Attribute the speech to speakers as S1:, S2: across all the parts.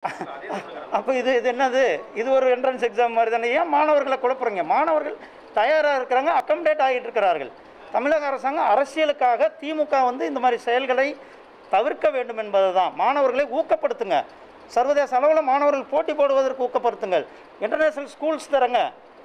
S1: அப்போ இது இது என்னது இது ஒரு என்ட்ரன்ஸ் எக்ஸாம் மாதிரி தானே ஏன் மாணவர்களை குழப்புறீங்க மாணவர்கள் தயாராக இருக்கிறாங்க அக்கமடேட் ஆகிட்டு இருக்கிறார்கள் தமிழக அரசாங்கம் அரசியலுக்காக திமுக வந்து இந்த மாதிரி செயல்களை தவிர்க்க வேண்டும் என்பது தான் மாணவர்களை ஊக்கப்படுத்துங்க சர்வதேச அளவில் மாணவர்கள் போட்டி போடுவதற்கு ஊக்கப்படுத்துங்கள் இன்டர்நேஷ்னல் ஸ்கூல்ஸ் தரங்க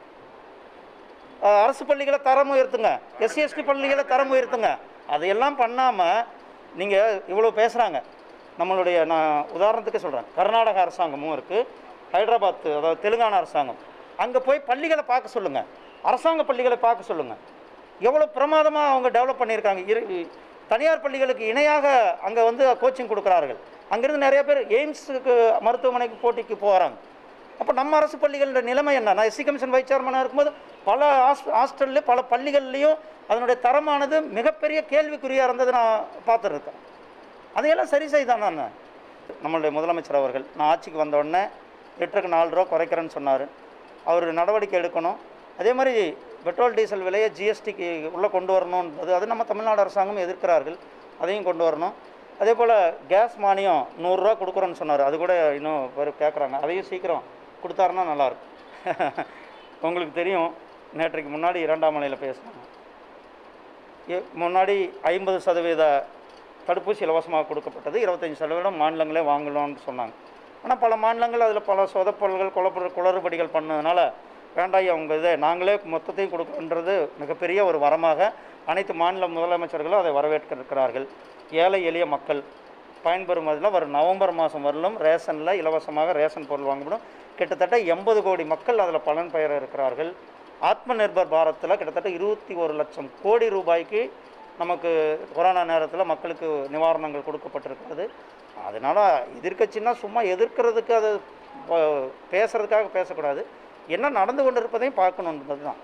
S1: அஹ், அரசு பள்ளிகளை தரம் உயர்த்துங்க எஸ்சி எஸ்டி பள்ளிகளை தரம் உயர்த்துங்க அதையெல்லாம் பண்ணாமல் நீங்கள் இவ்வளோ பேசுகிறாங்க நம்மளுடைய நான் உதாரணத்துக்கு சொல்கிறேன் கர்நாடக அரசாங்கமும் இருக்குது ஹைதராபாத் அதாவது தெலுங்கானா அரசாங்கம் அங்கே போய் பள்ளிகளை பார்க்க சொல்லுங்கள் அரசாங்க பள்ளிகளை பார்க்க சொல்லுங்கள் எவ்வளோ பிரமாதமாக அவங்க டெவலப் பண்ணியிருக்காங்க இரு தனியார் பள்ளிகளுக்கு இணையாக அங்கே வந்து கோச்சிங் கொடுக்குறார்கள் அங்கேருந்து நிறைய பேர் எய்ம்ஸுக்கு மருத்துவமனைக்கு போட்டிக்கு போகிறாங்க அப்போ நம்ம அரசு பள்ளிகளோட நிலைமை என்ன நான் எஸ்சி கமிஷன் வைஸ் சேர்மனாக இருக்கும்போது பல ஹாஸ் ஹாஸ்டல்லையும் பல பள்ளிகள்லேயும் அதனுடைய தரமானது மிகப்பெரிய கேள்விக்குறியாக இருந்தது நான் பார்த்துருக்கேன் அதையெல்லாம் சரி செய்தான் நான் நம்மளுடைய முதலமைச்சர் அவர்கள் நான் ஆட்சிக்கு வந்த உடனே லிட்டருக்கு நாலு ரூபா குறைக்கிறேன்னு சொன்னார் அவர் நடவடிக்கை எடுக்கணும் அதே மாதிரி பெட்ரோல் டீசல் விலையை ஜிஎஸ்டிக்கு உள்ளே கொண்டு வரணுன்றது அது நம்ம தமிழ்நாடு அரசாங்கம் எதிர்க்கிறார்கள் அதையும் கொண்டு வரணும் அதே போல் கேஸ் மானியம் நூறுரூவா கொடுக்குறோன்னு சொன்னார் அது கூட இன்னும் பேர் கேட்குறாங்க அதையும் சீக்கிரம் கொடுத்தாருன்னா நல்லாயிருக்கும் உங்களுக்கு தெரியும் நேற்றைக்கு முன்னாடி இரண்டாம் மலையில் பேசினாங்க எ- முன்னாடி ஐம்பது சதவீத தடுப்பூசி இலவசமாக கொடுக்கப்பட்டது இருபத்தஞ்சி சதவீதம் மாநிலங்களே வாங்கலாம்னு சொன்னாங்க ஆனால் பல மாநிலங்கள் அதில் பல சொதப்பல்கள் குழப்ப குளறுபடிகள் பண்ணதுனால வேண்டாம் அவங்க இதை நாங்களே மொத்தத்தையும் கொடுக்குன்றது மிகப்பெரிய ஒரு வரமாக அனைத்து மாநில முதலமைச்சர்களும் அதை வரவேற்க இருக்கிறார்கள் ஏழை எளிய மக்கள் பயன்பெறும் அதில் வரும் நவம்பர் மாதம் வரலும் ரேஷனில் இலவசமாக ரேஷன் பொருள் வாங்கப்படும் கிட்டத்தட்ட எண்பது கோடி மக்கள் அதில் பலன் பெற இருக்கிறார்கள் ஆத்ம நிர்பர் பாரத்தில் கிட்டத்தட்ட இருபத்தி ஒரு லட்சம் கோடி ரூபாய்க்கு நமக்கு கொரோனா நேரத்தில் மக்களுக்கு நிவாரணங்கள் கொடுக்கப்பட்டிருக்கிறது அதனால் எதிர்க்கட்சின்னா சும்மா எதிர்க்கிறதுக்கு அது ப- பேசுறதுக்காக பேசக்கூடாது என்ன நடந்து கொண்டிருப்பதையும் பார்க்கணுன்றது தான்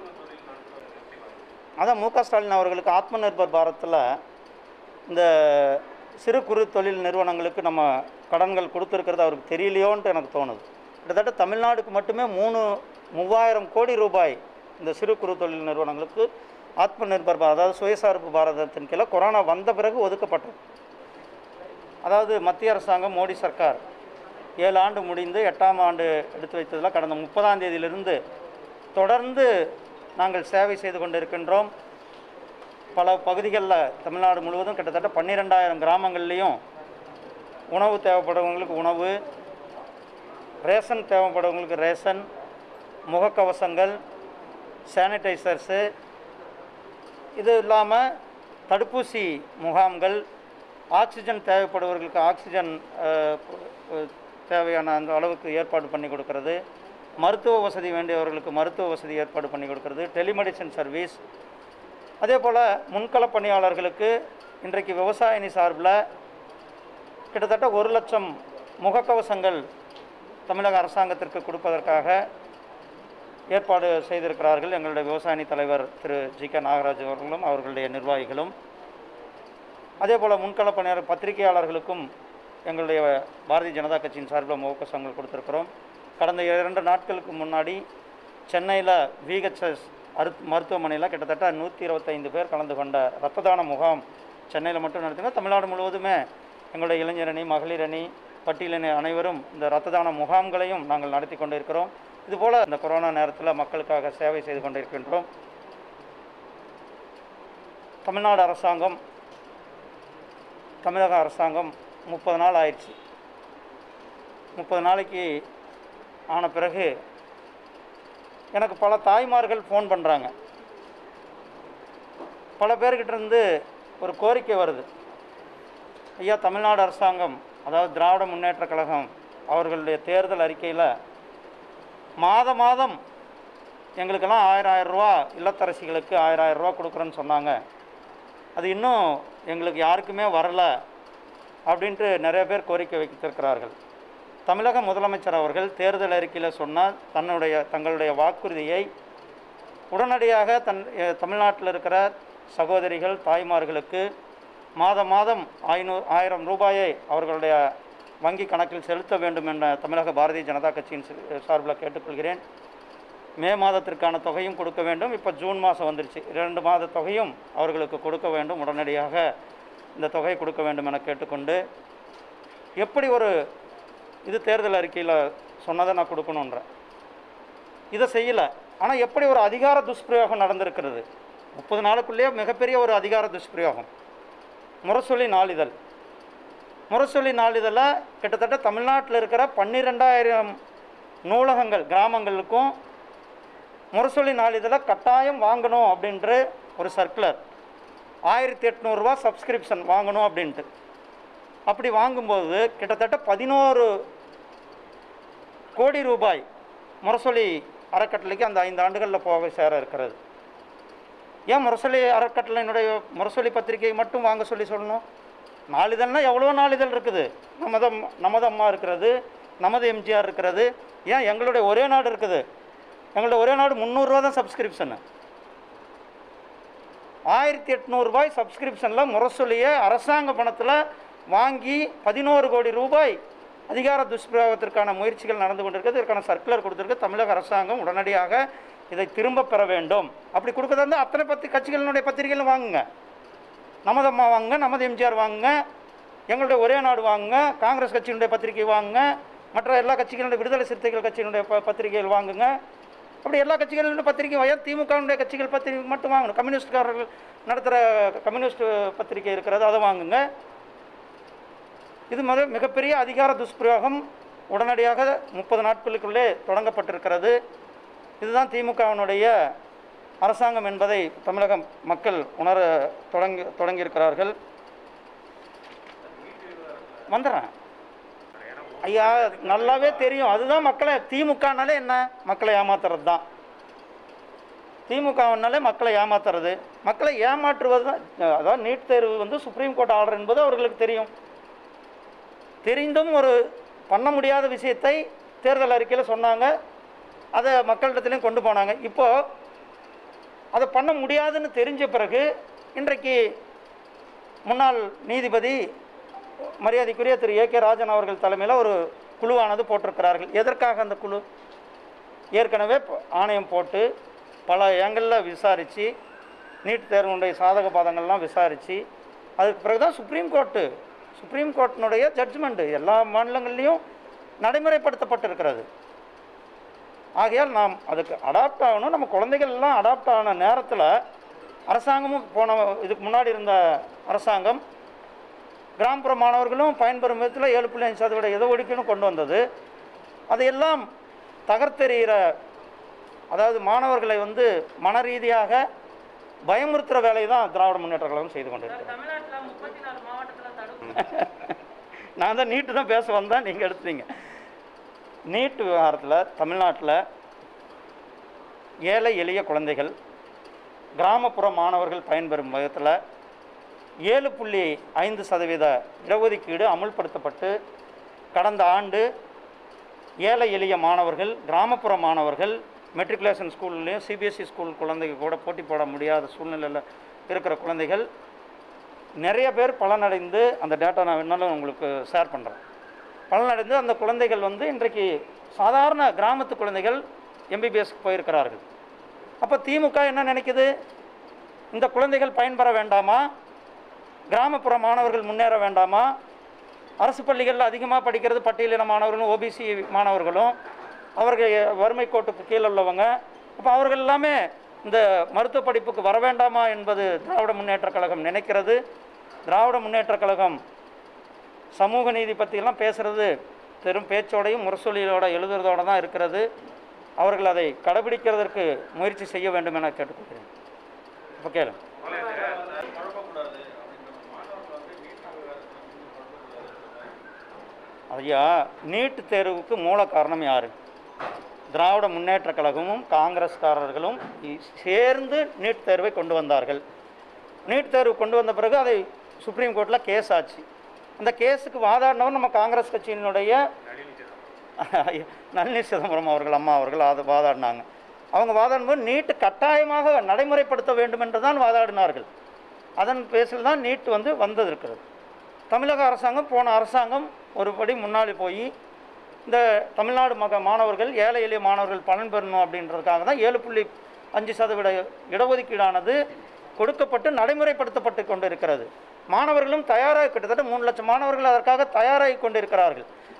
S1: அதான் மு க ஸ்டாலின் அவர்களுக்கு ஆத்ம நிர்பர் பாரத்தில் இந்த சிறு குறு தொழில் நிறுவனங்களுக்கு நம்ம கடன்கள் கொடுத்துருக்கிறது அவருக்கு தெரியலையோன்ட்டு எனக்கு தோணுது கிட்டத்தட்ட தமிழ்நாடுக்கு மட்டுமே மூணு மூவாயிரம் கோடி ரூபாய் இந்த சிறு குறு தொழில் நிறுவனங்களுக்கு ஆத்ம நிர்பர் பாரத் அதாவது சுயசார்பு பாரதத்தின் கீழே கொரோனா வந்த பிறகு ஒதுக்கப்பட்டது அதாவது மத்திய அரசாங்கம் மோடி சர்க்கார் ஏழு ஆண்டு முடிந்து எட்டாம் ஆண்டு எடுத்து வைத்ததில் கடந்த முப்பதாம் தேதியிலிருந்து தொடர்ந்து நாங்கள் சேவை செய்து கொண்டிருக்கின்றோம் பல பகுதிகளில் தமிழ்நாடு முழுவதும் கிட்டத்தட்ட பன்னிரெண்டாயிரம் கிராமங்கள்லேயும் உணவு தேவைப்படுறவங்களுக்கு உணவு ரேஷன் தேவைப்படுறவங்களுக்கு ரேஷன் முகக்கவசங்கள் சானிடைசர்ஸு இது இல்லாமல் தடுப்பூசி முகாம்கள் ஆக்சிஜன் தேவைப்படுபவர்களுக்கு ஆக்சிஜன் அஹ், அஹ், தேவையான அந்த அளவுக்கு ஏற்பாடு பண்ணி கொடுக்கறது மருத்துவ வசதி வேண்டியவர்களுக்கு மருத்துவ வசதி ஏற்பாடு பண்ணி கொடுக்கறது டெலிமெடிசன் சர்வீஸ் அதே போல் முன்கள பணியாளர்களுக்கு இன்றைக்கு விவசாயினி சார்பில் கிட்டத்தட்ட ஒரு லட்சம் முகக்கவசங்கள் தமிழக அரசாங்கத்திற்கு கொடுப்பதற்காக ஏற்பாடு செய்திருக்கிறார்கள் எங்களுடைய விவசாயி தலைவர் திரு ஜி கே நாகராஜ் அவர்களும் அவர்களுடைய நிர்வாகிகளும் அதே போல் முன்கள பணியாளர் பத்திரிகையாளர்களுக்கும் எங்களுடைய பாரதிய ஜனதா கட்சியின் சார்பில் முகக்கவசங்கள் கொடுத்துருக்கிறோம் கடந்த இரண்டு நாட்களுக்கு முன்னாடி சென்னையில் விஹெச்எஸ் அரு மருத்துவமனையில் கிட்டத்தட்ட நூற்றி இருபத்தைந்து பேர் கலந்து கொண்ட இரத்த தான முகாம் சென்னையில் மட்டும் நடத்துங்க தமிழ்நாடு முழுவதுமே எங்களுடைய இளைஞரணி மகளிர் அணி பட்டியலணி அனைவரும் இந்த இரத்த தான முகாம்களையும் நாங்கள் நடத்தி கொண்டிருக்கிறோம் இதுபோல் இந்த கொரோனா நேரத்தில் மக்களுக்காக சேவை செய்து கொண்டிருக்கின்றோம் தமிழ்நாடு அரசாங்கம் தமிழக அரசாங்கம் முப்பது நாள் ஆயிடுச்சு முப்பது நாளைக்கு ஆன பிறகு எனக்கு பல தாய்மார்கள் ஃபோன் பண்ணுறாங்க பல பேர்கிட்ட இருந்து ஒரு கோரிக்கை வருது ஐயா தமிழ்நாடு அரசாங்கம் அதாவது திராவிட முன்னேற்ற கழகம் அவர்களுடைய தேர்தல் அறிக்கையில் மாத மாதம் எங்களுக்கெல்லாம் ஆயிரம் ஆயிரம் ரூபா இல்லத்தரசிகளுக்கு ஆயிரம் ஆயிரம் ரூபா கொடுக்குறேன்னு சொன்னாங்க அது இன்னும் எங்களுக்கு யாருக்குமே வரல அப்படின்ட்டு நிறைய பேர் கோரிக்கை வைத்திருக்கிறார்கள் தமிழக முதலமைச்சர் அவர்கள் தேர்தல் அறிக்கையில் சொன்னால் தன்னுடைய தங்களுடைய வாக்குறுதியை உடனடியாக தன் எ- தமிழ்நாட்டில் இருக்கிற சகோதரிகள் தாய்மார்களுக்கு மாதம் மாதம் ஐநூறு ஆயிரம் ரூபாயை அவர்களுடைய வங்கி கணக்கில் செலுத்த வேண்டும் என்ற தமிழக பாரதிய ஜனதா கட்சியின் சி- சார்பில் கேட்டுக்கொள்கிறேன் மே மாதத்திற்கான தொகையும் கொடுக்க வேண்டும் இப்போ ஜூன் மாதம் வந்துருச்சு இரண்டு மாத தொகையும் அவர்களுக்கு கொடுக்க வேண்டும் உடனடியாக இந்த தொகை கொடுக்க வேண்டும் என கேட்டுக்கொண்டு எப்படி ஒரு இது தேர்தல் அறிக்கையில் சொன்னதை நான் கொடுக்கணுன்றேன் இதை செய்யலை ஆனால் எப்படி ஒரு அதிகார துஷ்பிரயோகம் நடந்திருக்கிறது முப்பது நாளுக்குள்ளேயே மிகப்பெரிய ஒரு அதிகார துஷ்பிரயோகம் முரசொலி நாளிதழ் முரசொலி நாளிதழில் கிட்டத்தட்ட தமிழ்நாட்டில் இருக்கிற பன்னிரெண்டாயிரம் நூலகங்கள் கிராமங்களுக்கும் முரசொலி நாளிதழை கட்டாயம் வாங்கணும் அப்படின்ற ஒரு சர்க்குலர் ஆயிரத்தி எட்நூறுரூவா சப்ஸ்கிரிப்ஷன் வாங்கணும் அப்படின்ட்டு அப்படி வாங்கும்போது கிட்டத்தட்ட பதினோரு கோடி ரூபாய் முரசொலி அறக்கட்டளைக்கு அந்த ஐந்து ஆண்டுகளில் போக சேர இருக்கிறது ஏன் முரசொலி அறக்கட்டளையினுடைய முரசொலி பத்திரிகை மட்டும் வாங்க சொல்லி சொல்லணும் நாளிதழ்னா எவ்வளோ நாளிதழ் இருக்குது நமது அம்மா- நமது அம்மா இருக்கிறது நமது எம்ஜிஆர் இருக்கிறது ஏன் எங்களுடைய ஒரே நாடு இருக்குது எங்களுடைய ஒரே நாடு முந்நூறுரூவா தான் சப்ஸ்கிரிப்ஷனு ஆயிரத்தி எட்நூறுபாய் சப்ஸ்கிரிப்ஷனில் முரசொலியை அரசாங்க பணத்தில் வாங்கி பதினோரு கோடி ரூபாய் அதிகார துஷ்பிரயோகத்திற்கான முயற்சிகள் நடந்து கொண்டிருக்கிறது இதற்கான சர்க்குலர் கொடுத்திருக்கு தமிழக அரசாங்கம் உடனடியாக இதை திரும்ப பெற வேண்டும் அப்படி கொடுக்கறதா இருந்தால் அத்தனை பத்தி கட்சிகளினுடைய பத்திரிகைகளும் வாங்குங்க நமது அம்மா வாங்குங்க நமது எம்ஜிஆர் வாங்குங்க எங்களுடைய ஒரே நாடு வாங்குங்க காங்கிரஸ் கட்சியினுடைய பத்திரிகை வாங்குங்க மற்ற எல்லா கட்சிகளுடைய விடுதலை சிறுத்தைகள் கட்சியினுடைய ப பத்திரிகைகள் வாங்குங்க அப்படி எல்லா கட்சிகளுடைய பத்திரிகை ஏன் திமுகவுடைய கட்சிகள் பத்திரிகை மட்டும் வாங்கணும் கம்யூனிஸ்ட்காரர்கள் நடத்துகிற கம்யூனிஸ்ட் பத்திரிகை இருக்கிறது அதை வாங்குங்க இது மிக மிகப்பெரிய அதிகார துஷ்பிரயோகம் உடனடியாக முப்பது நாட்களுக்குள்ளே தொடங்கப்பட்டிருக்கிறது இதுதான் திமுகவினுடைய அரசாங்கம் என்பதை தமிழக மக்கள் உணர தொடங்கி தொடங்கியிருக்கிறார்கள் வந்துடுறேன் ஐயா நல்லாவே தெரியும் அதுதான் மக்களை திமுகனாலே என்ன மக்களை ஏமாத்துறது தான் திமுகவினாலே மக்களை ஏமாத்துறது மக்களை ஏமாற்றுவது தான் அதாவது நீட் தேர்வு வந்து சுப்ரீம் கோர்ட் ஆர்டர் என்பது அவர்களுக்கு தெரியும் தெரிந்தும் ஒரு பண்ண முடியாத விஷயத்தை தேர்தல் அறிக்கையில் சொன்னாங்க அதை மக்களிடத்துலையும் கொண்டு போனாங்க இப்போது அதை பண்ண முடியாதுன்னு தெரிஞ்ச பிறகு இன்றைக்கு முன்னாள் நீதிபதி மரியாதைக்குரிய திரு ஏ கே ராஜன் அவர்கள் தலைமையில் ஒரு குழுவானது போட்டிருக்கிறார்கள் எதற்காக அந்த குழு ஏற்கனவே ப- ஆணையம் போட்டு பல ஏங்களில் விசாரித்து நீட் தேர்வுடைய சாதக பாதங்கள்லாம் விசாரித்து அதுக்கு பிறகு தான் சுப்ரீம் கோர்ட்டு சுப்ரீம் கோர்ட்டினுடைய ஜட்ஜ்மெண்ட்டு எல்லா மாநிலங்கள்லேயும் நடைமுறைப்படுத்தப்பட்டிருக்கிறது ஆகையால் நாம் அதுக்கு அடாப்ட் ஆகணும் நம்ம குழந்தைகள் எல்லாம் அடாப்ட் ஆன நேரத்தில் அரசாங்கமும் போன இதுக்கு முன்னாடி இருந்த அரசாங்கம் கிராமப்புற மாணவர்களும் பயன்பெறும் விதத்தில் ஏழு புள்ளி அஞ்சு சதவீத இட ஒதுக்கீடும் கொண்டு வந்தது அதையெல்லாம் தகர்த்தெறிகிற அதாவது மாணவர்களை வந்து மன ரீதியாக பயமுறுத்துகிற வேலையை தான் திராவிட முன்னேற்ற கழகம் செய்து கொண்டிருக்கிறது
S2: தமிழ்நாட்டுல முப்பத்தி நாலு மாவட்டத்துல தடுப்பு
S1: நான் தான் நீட்டு தான் பேச வந்தேன் நீங்கள் எடுத்தீங்க நீட் விவகாரத்தில் தமிழ்நாட்டில் ஏழை எளிய குழந்தைகள் கிராமப்புற மாணவர்கள் பயன்பெறும் விதத்தில் ஏழு புள்ளி ஐந்து சதவீத இடஒதுக்கீடு அமுல்படுத்தப்பட்டு கடந்த ஆண்டு ஏழை எளிய மாணவர்கள் கிராமப்புற மாணவர்கள் மெட்ரிகுலேஷன் ஸ்கூல்லையும் சிபிஎஸ்சி ஸ்கூல் குழந்தைங்க கூட போட்டி போட முடியாத சூழ்நிலையில் இருக்கிற குழந்தைகள் நிறைய பேர் பலனடைந்து அந்த டேட்டா நான் வேணாலும் உங்களுக்கு ஷேர் பண்ணுறேன் பலனடைந்து அந்த குழந்தைகள் வந்து இன்றைக்கு சாதாரண கிராமத்து குழந்தைகள் எம்பிபிஎஸ்க்கு போயிருக்கிறார்கள் அப்போ திமுக என்ன நினைக்குது இந்த குழந்தைகள் பயன்பெற வேண்டாமா கிராமப்புற மாணவர்கள் முன்னேற வேண்டாமா அரசு பள்ளிகளில் அதிகமாக படிக்கிறது பட்டியலின மாணவர்களும் ஓபிசி மாணவர்களும் அவர்கள் வறுமை கோட்டுக்கு கீழே உள்ளவங்க அப்போ அவர்கள் எல்லாமே இந்த மருத்துவ படிப்புக்கு வர வேண்டாமா என்பது திராவிட முன்னேற்றக் கழகம் நினைக்கிறது திராவிட முன்னேற்றக் கழகம் சமூக நீதி பற்றியெல்லாம் பேசுகிறது பெரும் பேச்சோடையும் முரசொலியோட எழுதுறதோட தான் இருக்கிறது அவர்கள் அதை கடைபிடிக்கிறதற்கு முயற்சி செய்ய வேண்டும் என கேட்டுக்கொள்கிறேன் இப்போ கேளு ஐயா நீட் தேர்வுக்கு மூல காரணம் யார் திராவிட முன்னேற்ற கழகமும் காங்கிரஸ்காரர்களும் இ- சேர்ந்து நீட் தேர்வை கொண்டு வந்தார்கள் நீட் தேர்வு கொண்டு வந்த பிறகு அதை சுப்ரீம் கோர்ட்டில் கேஸ் ஆச்சு அந்த கேஸுக்கு வாதாடினவர் நம்ம காங்கிரஸ் கட்சியினுடைய நளினி சிதம்பரம் அவர்கள் அம்மா அவர்கள் அது வாதாடினாங்க அவங்க வாதாடும்போது நீட்டு கட்டாயமாக நடைமுறைப்படுத்த வேண்டும் என்று தான் வாதாடினார்கள் அதன் பேசில் தான் நீட் வந்து வந்தது இருக்கிறது தமிழக அரசாங்கம் போன அரசாங்கம் ஒரு படி முன்னாடி போய் இந்த தமிழ்நாடு மக மாணவர்கள் ஏழை எளிய மாணவர்கள் பலன் பெறணும் அப்படின்றதுக்காக தான் ஏழு புள்ளி அஞ்சு சதவீத இடஒதுக்கீடானது கொடுக்கப்பட்டு நடைமுறைப்படுத்தப்பட்டு கொண்டு இருக்கிறது மாணவர்களும் தயாராக கிட்டத்தட்ட மூணு லட்சம் மாணவர்கள் அதற்காக தயாராகி கொண்டிருக்கிறார்கள்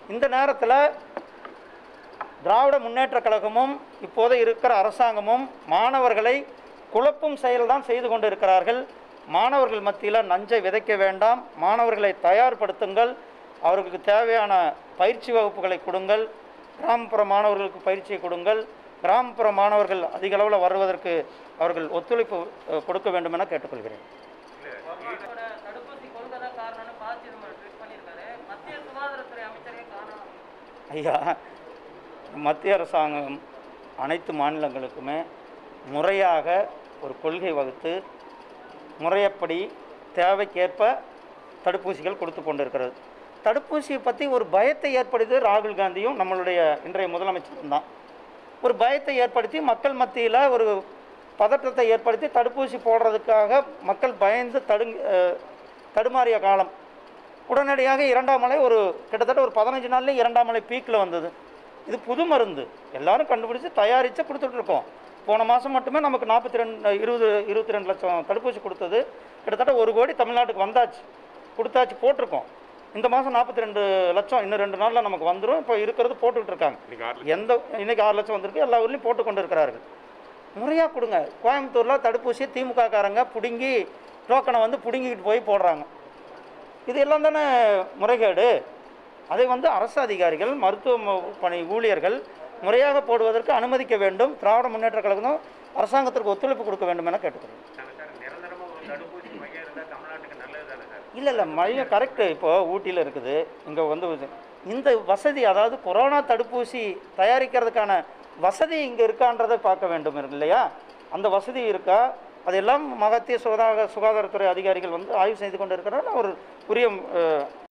S1: இந்த நேரத்தில் திராவிட முன்னேற்றக் கழகமும் இப்போது இருக்கிற அரசாங்கமும் மாணவர்களை குழப்பும் செயல்தான் செய்து கொண்டு இருக்கிறார்கள் மாணவர்கள் மத்தியில் நஞ்சை விதைக்க வேண்டாம் மாணவர்களை தயார்படுத்துங்கள் அவர்களுக்கு தேவையான பயிற்சி வகுப்புகளை கொடுங்கள் கிராமப்புற மாணவர்களுக்கு பயிற்சியை கொடுங்கள் கிராமப்புற மாணவர்கள் அதிக அளவில் வருவதற்கு அவர்கள் ஒத்துழைப்பு அஹ், கொடுக்க வேண்டும் என கேட்டுக்கொள்கிறேன்
S2: கொரோனாவோட தடுப்பூசி கொள்கை தான் காரணம்னு ப சிதம்பரம் ட்வீட் பண்ணியிருக்காரு மத்திய சுகாதாரத்துறை அமைச்சரே காரணம்
S1: ஐயா மத்திய அரசாங்கம் அனைத்து மாநிலங்களுக்குமே முறையாக ஒரு கொள்கை வகுத்து முறையப்படி தேவைக்கேற்ப தடுப்பூசிகள் கொடுத்து கொண்டிருக்கிறது தடுப்பூசியை பற்றி ஒரு பயத்தை ஏற்படுத்தி ராகுல் காந்தியும் நம்மளுடைய இன்றைய முதலமைச்சரும் தான் ஒரு பயத்தை ஏற்படுத்தி மக்கள் மத்தியில் ஒரு பதற்றத்தை ஏற்படுத்தி தடுப்பூசி போடுறதுக்காக மக்கள் பயந்து தடுங்க அஹ், தடுமாறிய காலம் உடனடியாக இரண்டாம் அலை ஒரு கிட்டத்தட்ட ஒரு பதினஞ்சு நாள்லேயே இரண்டாம் அலை பீக்கில் வந்தது இது புது மருந்து எல்லாரும் கண்டுபிடிச்சு தயாரித்து கொடுத்துட்ருக்கோம் போன மாதம் மட்டுமே நமக்கு நாற்பத்தி ரெண்டு இருபது இருபத்தி ரெண்டு லட்சம் தடுப்பூசி கொடுத்தது கிட்டத்தட்ட ஒரு கோடி தமிழ்நாட்டுக்கு வந்தாச்சு கொடுத்தாச்சு போட்டிருக்கோம் இந்த மாதம் நாற்பத்தி ரெண்டு லட்சம் இன்னும் ரெண்டு நாளில் நமக்கு வந்துடும் இப்போ இருக்கிறது போட்டுக்கிட்டு இருக்காங்க
S3: இன்னைக்கு ஆறு
S1: எந்த இன்னைக்கு ஆறு லட்சம் வந்திருக்கு எல்லா ஊர்லேயும் போட்டு கொண்டு இருக்கிறார்கள் முறையாக கொடுங்க கோயம்புத்தூரில் தடுப்பூசியை திமுக காரங்க பிடுங்கி டோக்கனை வந்து பிடுங்கிக்கிட்டு போய் போடுறாங்க இது எல்லாம் தானே முறைகேடு அதை வந்து அரசு அதிகாரிகள் மருத்துவ ம- பணி ஊழியர்கள் முறையாக போடுவதற்கு அனுமதிக்க வேண்டும் திராவிட முன்னேற்ற கழகம் அரசாங்கத்திற்கு ஒத்துழைப்பு கொடுக்க வேண்டும் என கேட்டுக்கிறேன்
S3: சார் நிரந்தரமா ஒரு தடுப்பூசி மையம் இருந்தா தமிழ்நாட்டுக்கு நல்லது தானே சார்
S1: இல்லை இல்லை மையம் கரெக்டு இப்போ ஊட்டியில் இருக்குது இங்கே வந்து இது- இந்த வசதி அதாவது கொரோனா தடுப்பூசி தயாரிக்கிறதுக்கான வசதி இங்கே இருக்கான்றதை பார்க்க வேண்டும் இல்லையா அந்த வசதி இருக்கா அதெல்லாம் மகத்திய சுகாதார சுகாதாரத்துறை அதிகாரிகள் வந்து ஆய்வு செய்து கொண்டு இருக்கிறார் ஒரு உரிய அஹ்,